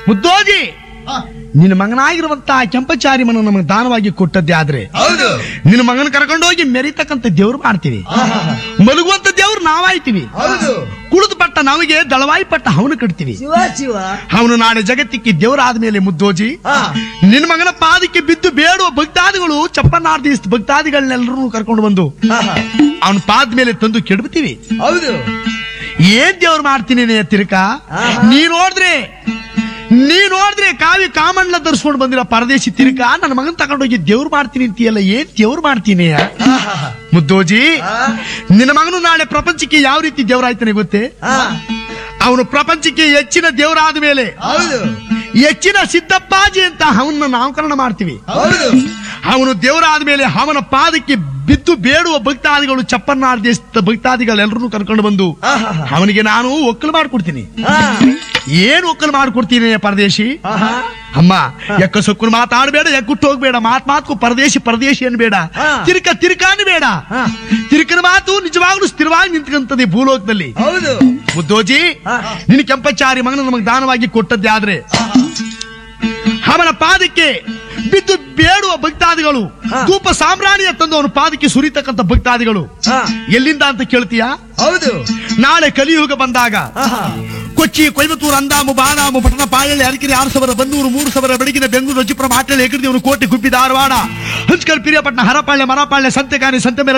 ಮುದ್ದೋಜಿ ಆ, ನಿನ್ನ ಮಗನಾಗಿರುವಂತ ಕೆಂಪಚಾರಿ ಮನ ನಮಗೆ ದಾನವಾಗಿ ಕೊಟ್ಟದ್ದೇ ಆದ್ರೆ ಹೌದು ನಿನ್ನ ಮಗನ ಕರ್ಕೊಂಡೋಗಿ ಮೆರಿತಕ್ಕಂತ ದೇವ್ರು ಮಾಡ್ತೀವಿ ಆಹಾ, ಮಲಗುವಂತ ದೇವ್ರು ನಾವಾಯ್ತೀವಿ ಹೌದು ಕುಳಿದು ಪಟ್ಟ ನಮಗೆ ದಳವಾಯಿ ಪಟ್ಟ ಅವನು ಕಟ್ತೀವಿ ಶಿವ ಶಿವ ಅವನು ನಾಳೆ ಜಗತ್ತಿಗೆ ದೇವರಾದ ಮೇಲೆ ಮುದ್ದೋಜಿ ಆ, ನಿನ್ನ ಮಗನ ಪಾದಕ್ಕೆ ಬಿದ್ದು ಬೇಡುವ ಭಕ್ತಾದಿಗಳು ಚಪ್ಪನಾರ್ದಿ ಭಕ್ತಾದಿಗಳನ್ನೆಲ್ಲರೂ ಕರ್ಕೊಂಡು ಬಂದು ಆಹಾ, ಅವನ ಪಾದ ಮೇಲೆ ತಂದು ಕೆಡಬ್ತೀವಿ ಹೌದು ಏನ್ ದೇವ್ರು ಮಾಡ್ತೀನಿ ತಿರುಕ ಆಹಾ. ನೀ ನೋಡಿದ್ರೆ ನೀ ನೋಡಿದ್ರೆ ಕಾವಿ ಕಾಮಣ್ಣ ಧರಿಸ್ಕೊಂಡು ಬಂದಿರೋ ಪರದೇಶಿ ತಿರುಕ ನನ್ನ ಮಗನ್ ತಗೊಂಡೋಗಿ ದೇವ್ರು ಮಾಡ್ತೀನಿ ಅಂತೀಯಲ್ಲ ಏನ್ ದೇವ್ರು ಮಾಡ್ತೀನಿ ಆಹಾ, ಮುದ್ದೋಜಿ ಆ, ನಿನ್ನ ಮಗನು ನಾಳೆ ಪ್ರಪಂಚಕ್ಕೆ ಯಾವ ರೀತಿ ದೇವರಾಯ್ತಾನೆ ಗೊತ್ತೇ ಆ, ಅವನು ಪ್ರಪಂಚಕ್ಕೆ ಹೆಚ್ಚಿನ ದೇವರಾದ ಮೇಲೆ ಹೌದು ಹೆಚ್ಚಿನ ಸಿದ್ದಪ್ಪಾಜಿ ಅಂತ ಅವನ್ನ ನಾಮಕರಣ ಮಾಡ್ತೀವಿ ಹೌದು ಅವನು ದೇವರಾದ ಮೇಲೆ ಅವನ ಪಾದಕ್ಕೆ ಬಿದ್ದು ಬೇಡುವ ಭಕ್ತಾದಿಗಳು ಚಪ್ಪನ್ನಾರ್ ದೇಶದ ಭಕ್ತಾದಿಗಳೆಲ್ಲರೂ ಕರ್ಕೊಂಡು ಬಂದು ಆಹಾ, ಅವನಿಗೆ ನಾನು ಒಕ್ಕಲು ಮಾಡ್ಕೊಡ್ತೀನಿ ಆ, ಏನ್ ಒಕ್ಕಲು ಮಾಡ್ಕೊಡ್ತೀನಿ ಪರದೇಶಿ ಆಹಾ, ಅಮ್ಮ ಎಕ್ಕ ಸೊಕ್ಕರು ಮಾತಾಡಬೇಡ ಎಕ್ಕುಟ್ಟು ಹೋಗ್ಬೇಡ ಮಾತ್ ಮಾತ್ಕು ಪರದೇಶಿ ಪರದೇಶಿ ಅನ್ಬೇಡ ಹಾ. ತಿರುಕ ತಿರುಕಾನು ಬೇಡ ಹಾ. ತಿರುಕನ ಮಾತು ನಿಜವಾಗ್ಲೂ ಸ್ಥಿರವಾಗಿ ನಿಂತ್ಕಂತದೆ ಭೂಲೋಕದಲ್ಲಿ ಹೌದು ಬುದ್ದೋಜಿ ಹಾ. ನಿನ್ನ ಕೆಂಪಚಾರಿ ಮಗನ ನಮಗೆ ದಾನವಾಗಿ ಕೊಟ್ಟದ್ದೇ ಆದ್ರೆ ಅವನ ಪಾದಕ್ಕೆ ಬಿದ್ದು ಬೇಡುವ ಭಕ್ತಾದಿಗಳು ಹಾ. ಧೂಪ ಸಾಮ್ರಾಣಿಯ ತಂದು ಅವನ ಪಾದಕ್ಕೆ ಸುರಿತಕ್ಕಂತ ಭಕ್ತಾದಿಗಳು ಆ, ಎಲ್ಲಿಂದ ಅಂತ ಕೇಳ್ತೀಯಾ ಹೌದು ನಾಳೆ ಕಲಿಯುಗ ಬಂದಾಗ ಆಹಾ, ಕೊಚ್ಚಿ ಕೊಯಮತ್ತೂರು ಅಂದಾಮು ಬಾದಾಮು ಪಟ್ಟಣ ಪಾಯಳ್ಳಿ ಅರಕೆರೆ ಆರು ಸಾವಿರ ಬನ್ನೂರು ಮೂರು ಸಾವಿರ ಬೆಳಗಿನ ಬೆಂಗಳೂರು ರಜಿಪುರ ಮಾಟಳ್ಳಿ ಎಕಡಿದೇವರು ಕೋಟೆ ಗುಬ್ಬಿ ಧಾರವಾಡ ಹಂಚ್ಕಲ್ ಪಿರಿಯಪಟ್ಟಣ ಹರಪಾಳ್ಯ ಮರಪಾಳ್ಯ ಸಂತೆಕಾನಿ ಸಂತೆ